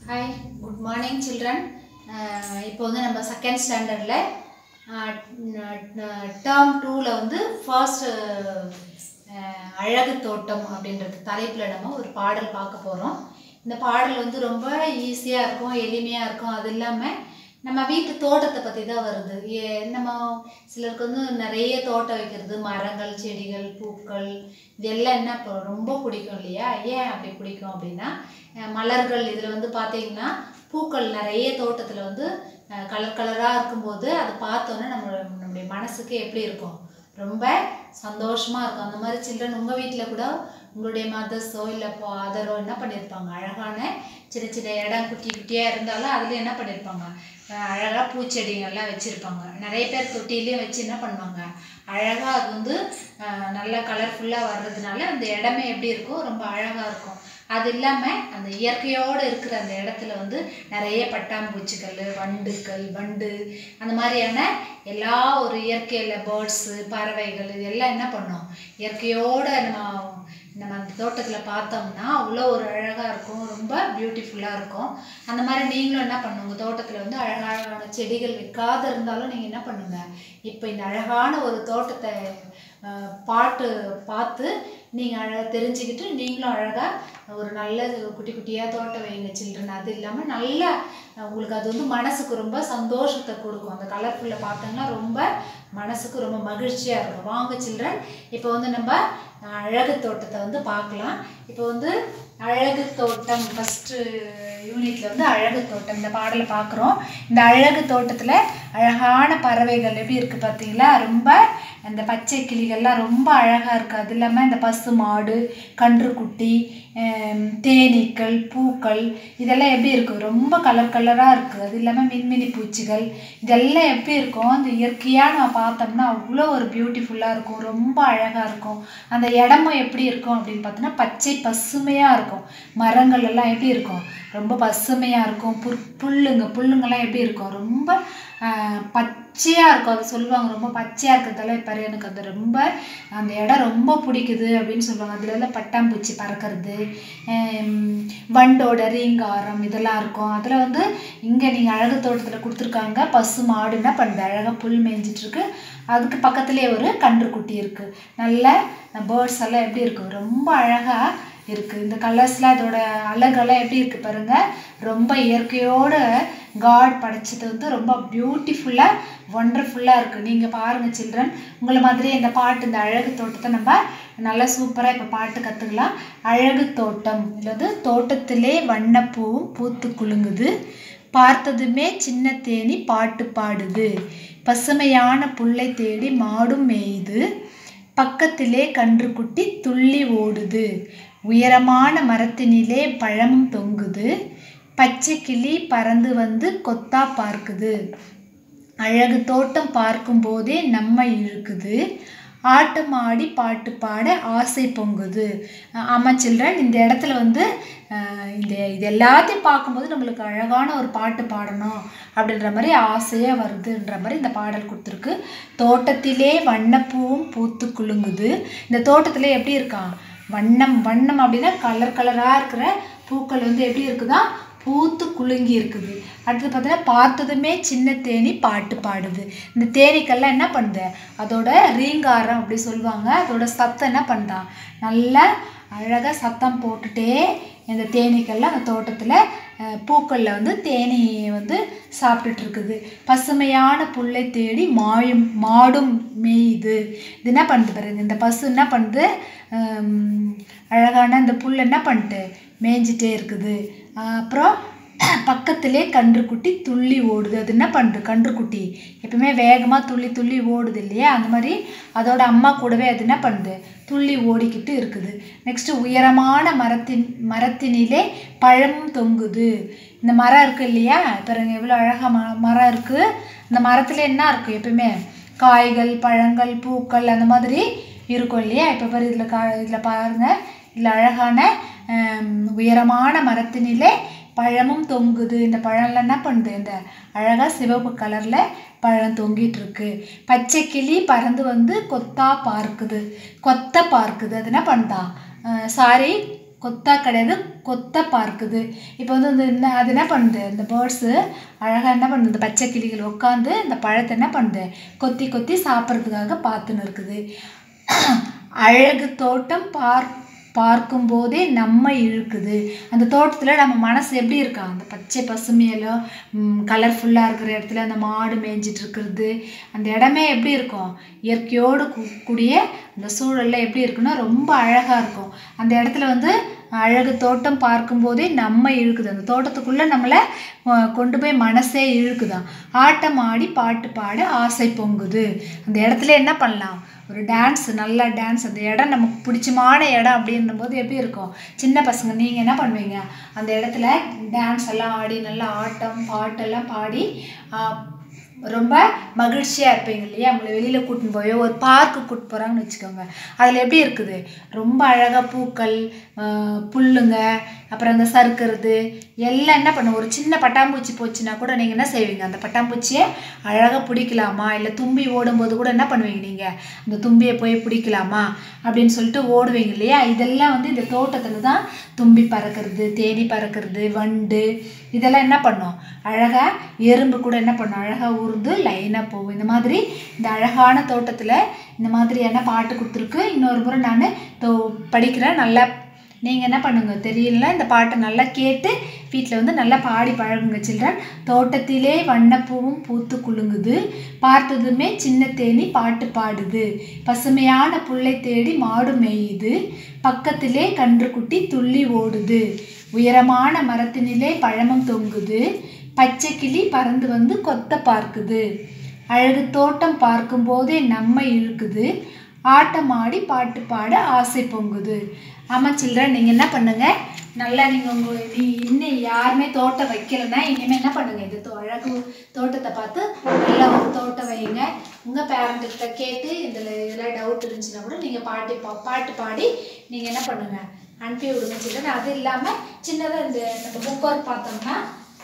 hi good morning children இப்போ வந்து நம்ம செகண்ட் ஸ்டாண்டர்டில் டேர்ம் டூவில் வந்து ஃபர்ஸ்ட் அழகு தோட்டம் அப்படின்றது தலைப்பில் நம்ம ஒரு பாடல் பார்க்க போகிறோம் இந்த பாடல் வந்து ரொம்ப ஈஸியாக இருக்கும் எளிமையாக இருக்கும் அது இல்லாமல் நம்ம வீட்டு தோட்டத்தை பற்றி தான் வருது ஏ நம்ம சிலருக்கு வந்து நிறைய தோட்டம் வைக்கிறது மரங்கள் செடிகள் பூக்கள் இதெல்லாம் என்ன இப்போ ரொம்ப பிடிக்கும் இல்லையா ஏன் அப்படி பிடிக்கும் அப்படின்னா அஹ் மலர்கள் இதில் வந்து பார்த்தீங்கன்னா பூக்கள் நிறைய தோட்டத்தில் வந்து கலர் கலராக இருக்கும்போது அதை பார்த்தோன்னே நம்ம நம்முடைய மனசுக்கு எப்படி இருக்கும் ரொம்ப சந்தோஷமாக இருக்கும் அந்த மாதிரி சில்ட்ரன் உங்கள் வீட்டில் கூட உங்களுடைய மதர்ஸோ இல்லை ஃபாதரோ என்ன பண்ணியிருப்பாங்க அழகான சின்ன சின்ன இடம் குட்டி குட்டியாக இருந்தாலும் அதில் என்ன பண்ணியிருப்பாங்க அழகாக பூச்செடிங்கள்லாம் வச்சுருப்பாங்க நிறைய பேர் தொட்டிலையும் வச்சு என்ன பண்ணுவாங்க அழகாக அது வந்து அஹ், நல்லா கலர்ஃபுல்லாக வர்றதுனால அந்த இடமே எப்படி இருக்கும் ரொம்ப அழகாக இருக்கும் அது இல்லாமல் அந்த இயற்கையோடு இருக்கிற அந்த இடத்துல வந்து நிறைய பட்டாம்பூச்சிகள் வண்டுக்கள் வண்டு அந்த மாதிரியான எல்லா ஒரு இயற்கையில் பேர்ட்ஸு பறவைகள் இது எல்லாம் என்ன பண்ணும் இயற்கையோடு நம்ம நம்ம அந்த தோட்டத்தில் பார்த்தோம்னா அவ்வளோ ஒரு அழகாக இருக்கும் ரொம்ப பியூட்டிஃபுல்லாக இருக்கும் அந்த மாதிரி நீங்களும் என்ன பண்ணுங்க தோட்டத்தில் வந்து அழகழகான செடிகள் வைக்காத இருந்தாலும் நீங்கள் என்ன பண்ணுங்க இப்போ இந்த அழகான ஒரு தோட்டத்தை அஹ், பாட்டு பார்த்து நீங்கள் அழகாக தெரிஞ்சுக்கிட்டு நீங்களும் அழகாக ஒரு நல்ல குட்டி குட்டியாக தோட்டம் வைங்க சில்ட்ரன் அது இல்லாமல் நல்லா அஹ், உங்களுக்கு அது வந்து மனசுக்கு ரொம்ப சந்தோஷத்தை கொடுக்கும் அந்த கலர்ஃபுல்லை பார்த்தோம்னா ரொம்ப மனசுக்கு ரொம்ப மகிழ்ச்சியாக இருக்கும் வாங்க சில்ட்ரன் இப்போ வந்து நம்ம அஹ், அழகு தோட்டத்தை வந்து பார்க்கலாம் இப்போ வந்து அழகு தோட்டம் ஃபஸ்ட்டு யூனிட்ல வந்து அழகு தோட்டம் இந்த பாடலை பார்க்குறோம் இந்த அழகு தோட்டத்தில் அழகான பறவைகள் எப்படி இருக்குது பார்த்தீங்களா ரொம்ப அந்த பச்சை கிளிகள்லாம் ரொம்ப அழகாக இருக்குது அது இல்லாமல் இந்த பசு மாடு கன்றுக்குட்டி ஆம், தேனீக்கள் பூக்கள் இதெல்லாம் எப்படி இருக்கும் ரொம்ப கலர் கலராக இருக்குது அது இல்லாமல் மின்மினி பூச்சிகள் இதெல்லாம் எப்படி இருக்கும் அந்த இயற்கையாக நம்ம பார்த்தோம்னா அவ்வளோ ஒரு பியூட்டிஃபுல்லாக இருக்கும் ரொம்ப அழகாக இருக்கும் அந்த இடமும் எப்படி இருக்கும் அப்படின்னு பார்த்தோன்னா பச்சை பசுமையாக இருக்கும் மரங்கள் எல்லாம் எப்படி இருக்கும் ரொம்ப பசுமையாக இருக்கும் புற் புல்லுங்க புல்லுங்கெல்லாம் எப்படி இருக்கும் ரொம்ப பச்சையாக இருக்கும் அது சொல்லுவாங்க ரொம்ப பச்சையாக இருக்கிறதால இப்போ எனக்கு அது ரொம்ப அந்த இடம் ரொம்ப பிடிக்குது அப்படின்னு சொல்லுவாங்க அதுல எல்லாம் பட்டாம்பூச்சி பறக்கிறது ஹம், வண்டோட ரீங்காரம் இதெல்லாம் இருக்கும் அதில் வந்து இங்கே நீங்கள் அழகு தோட்டத்தில் கொடுத்துருக்காங்க பசு மாடு என்ன பண்ணுது அழகாக புல் மேய்ஞ்சிட்டு இருக்கு அதுக்கு பக்கத்துலேயே ஒரு கன்றுக்குட்டி இருக்குது நல்ல பேர்ட்ஸ் எல்லாம் எப்படி இருக்கும் ரொம்ப அழகாக இருக்குது இந்த கலர்ஸ்லாம் இதோட அழகெல்லாம் எப்படி இருக்குது பாருங்கள் ரொம்ப இயற்கையோட காட் படைச்சது வந்து ரொம்ப பியூட்டிஃபுல்லாக ஒண்டர்ஃபுல்லாக இருக்குது நீங்கள் பாருங்கள் சில்ட்ரன் உங்களை மாதிரியே இந்த பாட்டு இந்த அழகு தோட்டத்தை நம்ம நல்லா சூப்பராக இப்போ பாட்டு கற்றுக்கலாம் அழகு தோட்டம் இதில் வந்து தோட்டத்திலே வண்ணப்பூவும் பூத்து குலுங்குது பார்த்ததுமே சின்ன தேனி பாட்டு பாடுது பசுமையான புல்லை தேடி மாடும் மேயுது பக்கத்திலே கன்றுக்குட்டி துள்ளி ஓடுது உயரமான மரத்தினிலே பழமும் தொங்குது பச்சை கிளி பறந்து வந்து கொத்தா பார்க்குது அழகு தோட்டம் பார்க்கும்போதே நம்ம இழுக்குது ஆட்டம் ஆடி பாட்டு பாட ஆசை பொங்குது அஹ் ஆமா சில்ட்ரன் இந்த இடத்துல வந்து அஹ் இந்த இது எல்லாத்தையும் பார்க்கும்போது நம்மளுக்கு அழகான ஒரு பாட்டு பாடணும் அப்படின்ற மாதிரி ஆசையாக வருதுன்ற மாதிரி இந்த பாடல் கொடுத்துருக்கு தோட்டத்திலே வண்ணப்பூவும் பூத்து குலுங்குது இந்த தோட்டத்திலே எப்படி இருக்கான் வண்ணம் வண்ணம் அப்படின்னா கலர் கலராக இருக்கிற பூக்கள் வந்து எப்படி இருக்குதா பூத்து குலுங்கி இருக்குது அடுத்து பார்த்தீங்கன்னா பார்த்ததுமே சின்ன தேனி பாட்டு பாடுது இந்த தேனீக்கெல்லாம் என்ன பண்ணுது அதோட ரீங்காரம் அப்படி சொல்லுவாங்க அதோட சத்தம் என்ன பண்ணுதான் நல்லா அழகாக சத்தம் போட்டுட்டே இந்த தேனீக்கெல்லாம் அந்த தோட்டத்தில் பூக்களில் வந்து தேனி வந்து சாப்பிட்டுட்டு இருக்குது பசுமையான புல்லை தேடி மாயும் மாடும் மேயுது இது என்ன பண்ணுது பாருங்க இந்த பசு என்ன பண்ணுது ஹம், அழகான இந்த புல் என்ன பண்ணிட்டு மேய்ஞ்சிட்டே இருக்குது ஆஹ் அப்புறம் பக்கத்திலே கன்றுக்குட்டி துள்ளி ஓடுது அது என்ன பண்ணுது கன்றுக்குட்டி எப்பவுமே வேகமாக துள்ளி துள்ளி ஓடுது இல்லையா அந்த மாதிரி அதோட அம்மா கூடவே அது என்ன பண்ணுது துள்ளி ஓடிக்கிட்டு இருக்குது நெக்ஸ்ட்டு உயரமான மரத்தின் மரத்தினிலே பழமும் தொங்குது இந்த மரம் இருக்குது இல்லையா பாருங்க எவ்வளோ அழகாக ம மரம் இருக்குது இந்த மரத்தில் என்ன இருக்கும் எப்பவுமே காய்கள் பழங்கள் பூக்கள் அந்த மாதிரி இருக்கும் இல்லையா இப்போ பாரு இதில் கா இதில் பாருங்கள் இதில் அழகான ஹம், உயரமான மரத்தினிலே பழமும் தொங்குது இந்த பழம்லாம் என்ன பண்ணுது இந்த அழகாக சிவப்பு கலரில் பழம் தொங்கிட்டு இருக்கு பச்சை கிளி பறந்து வந்து கொத்தா பார்க்குது கொத்த பார்க்குது அது என்ன பண்ணுதான் சாரி கொத்தா கிடையாது கொத்த பார்க்குது இப்போ வந்து இந்த என்ன அது என்ன பண்ணுது இந்த பேர்ட்ஸு அழகாக என்ன பண்ணுது இந்த பச்சை கிளிகள் உட்காந்து இந்த பழத்தை என்ன பண்ணுது கொத்தி கொத்தி சாப்பிட்றதுக்காக பார்த்துன்னு இருக்குது அழகு தோட்டம் பார் பார்க்கும்போதே நம்ம இழுக்குது அந்த தோட்டத்தில் நம்ம மனசு எப்படி இருக்கா அந்த பச்சை பசுமையிலும் கலர்ஃபுல்லாக இருக்கிற இடத்துல அந்த மாடு மேய்ஞ்சிட்டு இருக்கிறது அந்த இடமே எப்படி இருக்கும் இயற்கையோடு கூ- கூடிய அந்த சூழலில் எப்படி இருக்குன்னா ரொம்ப அழகாக இருக்கும் அந்த இடத்துல வந்து அழகு தோட்டம் பார்க்கும்போதே நம்ம இழுக்குது அந்த தோட்டத்துக்குள்ளே நம்மளை அஹ், கொண்டு போய் மனசே இழுக்குதான் ஆட்டம் ஆடி பாட்டு பாட ஆசை பொங்குது அந்த இடத்துல என்ன பண்ணலாம் ஒரு டான்ஸ் நல்லா டான்ஸ் அந்த இடம் நமக்கு பிடிச்சமான இடம் அப்படின்னும் போது எப்படி இருக்கும் சின்ன பசங்க நீங்கள் என்ன பண்ணுவீங்க அந்த இடத்துல டான்ஸ் எல்லாம் ஆடி நல்லா ஆட்டம் பாட்டெல்லாம் பாடி ஆஹ், ரொம்ப மகிழ்ச்சியாக இருப்பீங்க இல்லையா உங்களை வெளியில் கூட்டின்னு போய் ஒரு பார்க்கு கூட்டு போகிறாங்கன்னு வச்சுக்கோங்க அதில் எப்படி இருக்குது ரொம்ப அழகாக பூக்கள் ஆஹ், புல்லுங்க அப்புறம் அந்த சறுக்கிறது எல்லாம் என்ன பண்ணும் ஒரு சின்ன பட்டாம்பூச்சி போச்சுன்னா கூட நீங்கள் என்ன செய்வீங்க அந்த பட்டாம்பூச்சியை அழகாக பிடிக்கலாமா இல்லை தும்பி ஓடும்போது கூட என்ன பண்ணுவீங்க நீங்கள் அந்த தும்பியை போய் பிடிக்கலாமா அப்படின்னு சொல்லிட்டு ஓடுவீங்க இல்லையா இதெல்லாம் வந்து இந்த தோட்டத்தில் தான் தும்பி பறக்கிறது தேனி பறக்கிறது வண்டு இதெல்லாம் என்ன பண்ணும் அழகாக எறும்பு கூட என்ன பண்ணும் அழகாக ஊர்ந்து லைனாக போகும் இந்த மாதிரி இந்த அழகான தோட்டத்தில் இந்த மாதிரியான பாட்டு கொடுத்துருக்கு இன்னொரு முறை நான் தோ படிக்கிறேன் நல்லா நீங்கள் என்ன பண்ணுங்க தெரியல இந்த பாட்டை நல்லா கேட்டு வீட்டில் வந்து நல்லா பாடி பழகுங்க சில்ட்ரன் தோட்டத்திலே வண்ணப்பூவும் பூத்து குலுங்குது பார்த்ததுமே சின்ன தேனி பாட்டு பாடுது பசுமையான புல்லை தேடி மாடு மேயுது பக்கத்திலே கன்றுக்குட்டி துள்ளி ஓடுது உயரமான மரத்தினிலே பழமும் தொங்குது பச்சை கிளி பறந்து வந்து கொத்த பார்க்குது அழகு தோட்டம் பார்க்கும்போதே நம்ம இழுக்குது ஆட்டம் ஆடி பாட்டு பாட ஆசை பொங்குது ஆமாம் சில்ட்ரன் நீங்கள் என்ன பண்ணுங்க நல்லா நீங்கள் உங்கள் நீ இன்னும் யாருமே தோட்டம் வைக்கலைன்னா இனிமேல் என்ன பண்ணுங்க இந்த தோ அழகு தோட்டத்தை பார்த்து நல்லா ஒரு தோட்டம் வைங்க உங்கள் பேரண்ட்டுக்கிட்ட கேட்டு இதில் இதெல்லாம் டவுட் இருந்துச்சுன்னா கூட நீங்கள் பாட்டி பா பாட்டு பாடி நீங்கள் என்ன பண்ணுங்க அனுப்பி விடுங்க சில்ட்ரன் அது இல்லாமல் சின்னதாக இந்த நம்ம புக் ஒர்க் பார்த்தோம்னா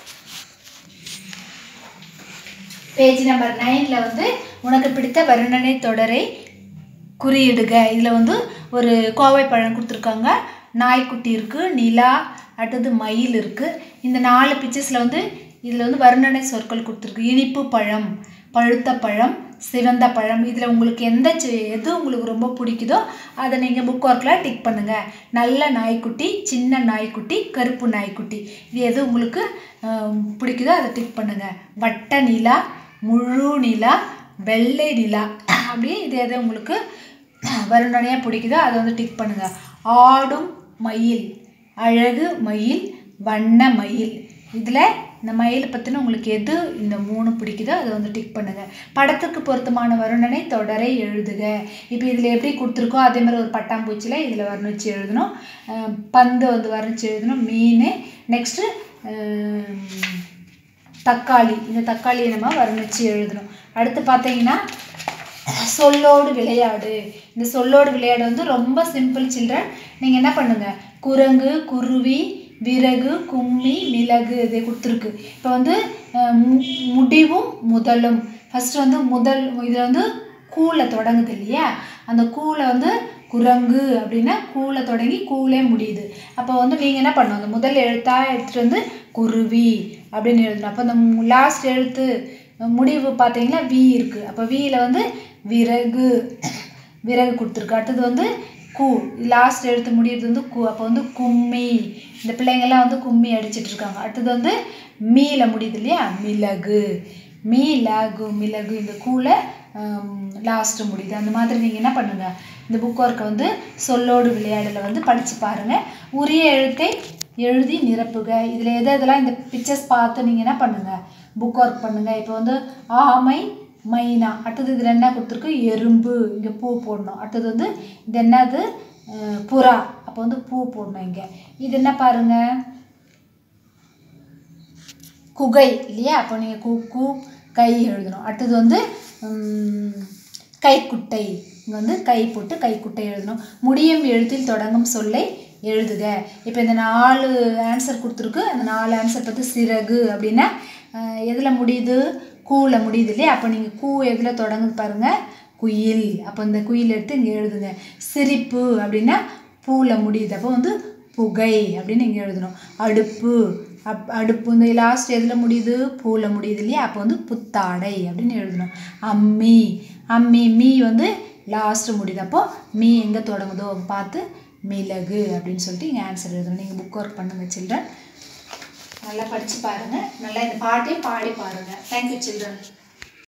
பேஜ் நம்பர் நைனில் வந்து உனக்கு பிடித்த வர்ணனை தொடரை குறியிடுக இதில் வந்து ஒரு கோவை பழம் கொடுத்துருக்காங்க நாய்க்குட்டி இருக்குது நிலா அடுத்தது மயில் இருக்குது இந்த நாலு பிக்சர்ஸில் வந்து இதில் வந்து வர்ணனை சொற்கள் கொடுத்துருக்கு இனிப்பு பழம் பழுத்த பழம் சிவந்த பழம் இதில் உங்களுக்கு எந்த சி- எது உங்களுக்கு ரொம்ப பிடிக்குதோ அதை நீங்கள் புக் ஒர்க்கில் டிக் பண்ணுங்கள் நல்ல நாய்க்குட்டி சின்ன நாய்க்குட்டி கருப்பு நாய்க்குட்டி இது எது உங்களுக்கு ஆம், பிடிக்குதோ அதை டிக் பண்ணுங்கள் வட்ட நிலா முழு நிலா வெள்ளை நிலா அப்படியே இது எது உங்களுக்கு வருணனையாக பிடிக்குதோ அதை வந்து டிக் பண்ணுங்கள் ஆடும் மயில் அழகு மயில் வண்ண மயில் இதில் இந்த மயில் பற்றின உங்களுக்கு எது இந்த மூணு பிடிக்குதோ அதை வந்து டிக் பண்ணுங்கள் படத்துக்கு பொருத்தமான வருணனை தொடரை எழுதுக இப்போ இதில் எப்படி கொடுத்துருக்கோ அதே மாதிரி ஒரு பட்டாம்பூச்சியில் இதில் வர்ணிச்சு எழுதணும் அஹ் பந்து வந்து வர்ணிச்சு எழுதணும் மீன் நெக்ஸ்ட்டு தக்காளி இந்த தக்காளியை நம்ம வர்ணிச்சு எழுதணும் அடுத்து பார்த்தீங்கன்னா சொல்லோடு விளையாடு இந்த சொல்லோடு விளையாடு வந்து ரொம்ப சிம்பிள் சில்ட்ரன் நீங்கள் என்ன பண்ணுங்க குரங்கு குருவி விறகு கும்மி மிளகு இது கொடுத்துருக்கு இப்போ வந்து அஹ், மு- முடிவும் முதலும் ஃபஸ்ட்டு வந்து முதல் இதில் வந்து கூல தொடங்குது இல்லையா அந்த கூல வந்து குரங்கு அப்படின்னா கூல தொடங்கி கூலே முடியுது அப்போ வந்து நீங்கள் என்ன பண்ணணும் அந்த முதல் எழுத்தாக எடுத்துகிட்டு வந்து குருவி அப்படின்னு எழுதணும் அப்போ அந்த லாஸ்ட் எழுத்து முடிவு பார்த்தீங்கன்னா வி இருக்குது அப்போ வியில் வந்து விறகு விறகு கொடுத்துருக்கு அடுத்தது வந்து கு லாஸ்ட் எழுத்து முடியுறது வந்து கு அப்போ வந்து கும்மி இந்த பிள்ளைங்கள்லாம் வந்து கும்மி அடிச்சிட்டு இருக்காங்க அடுத்தது வந்து மீல முடியுது இல்லையா மிளகு மீ லகு மிளகு இந்த கூல லாஸ்ட்டு முடியுது அந்த மாதிரி நீங்கள் என்ன பண்ணுங்கள் இந்த புக் ஒர்க்கை வந்து சொல்லோடு விளையாடல வந்து படித்து பாருங்கள் உரிய எழுத்தை எழுதி நிரப்புக இதில் எது எதெல்லாம் இந்த பிக்சர்ஸ் பார்த்து நீங்கள் என்ன பண்ணுங்கள் புக் ஒர்க் பண்ணுங்கள் இப்போ வந்து ஆமை மைனா அடுத்தது இதில் என்ன கொடுத்துருக்கு எறும்பு இங்கே பூ போடணும் அடுத்தது வந்து இது என்னது அஹ், புறா அப்போ வந்து பூ போடணும் இங்கே இது என்ன பாருங்கள் குகை இல்லையா அப்போ நீங்கள் கு கு கை எழுதணும் அடுத்தது வந்து ம், கைக்குட்டை இங்கே வந்து கை போட்டு கைக்குட்டை எழுதணும் முடியும் எழுத்தில் தொடங்கும் சொல்லை எழுதுக இப்போ இந்த நாலு ஆன்சர் கொடுத்துருக்கு அந்த நாலு ஆன்சர் பார்த்து சிறகு அப்படின்னா எதில் முடியுது கூல முடியுது இல்லையா அப்போ நீங்கள் கூ எதில் தொடங்குது பாருங்கள் குயில் அப்போ இந்த குயில் எடுத்து இங்கே எழுதுங்க சிரிப்பு அப்படின்னா பூவில் முடியுது அப்போ வந்து பூ புகை அப்படின்னு இங்கே எழுதணும் அடுப்பு அப் அடுப்பு இந்த லாஸ்ட் எதில் முடியுது பூவில் முடியுது இல்லையா அப்போ வந்து புத்தாடை அப்படின்னு எழுதணும் அம்மி அம்மி மீ வந்து லாஸ்ட்டு முடியுது அப்போ மீ எங்கே தொடங்குதோ பார்த்து மிளகு அப்படின்னு சொல்லிட்டு இங்கே ஆன்சர் எழுதணும் நீங்கள் புக் ஒர்க் பண்ணுங்கள் சில்ட்ரன் நல்லா படித்து பாருங்கள் நல்லா இந்த பாட்டையும் பாடி பாருங்கள் தேங்க்யூ சில்ட்ரன்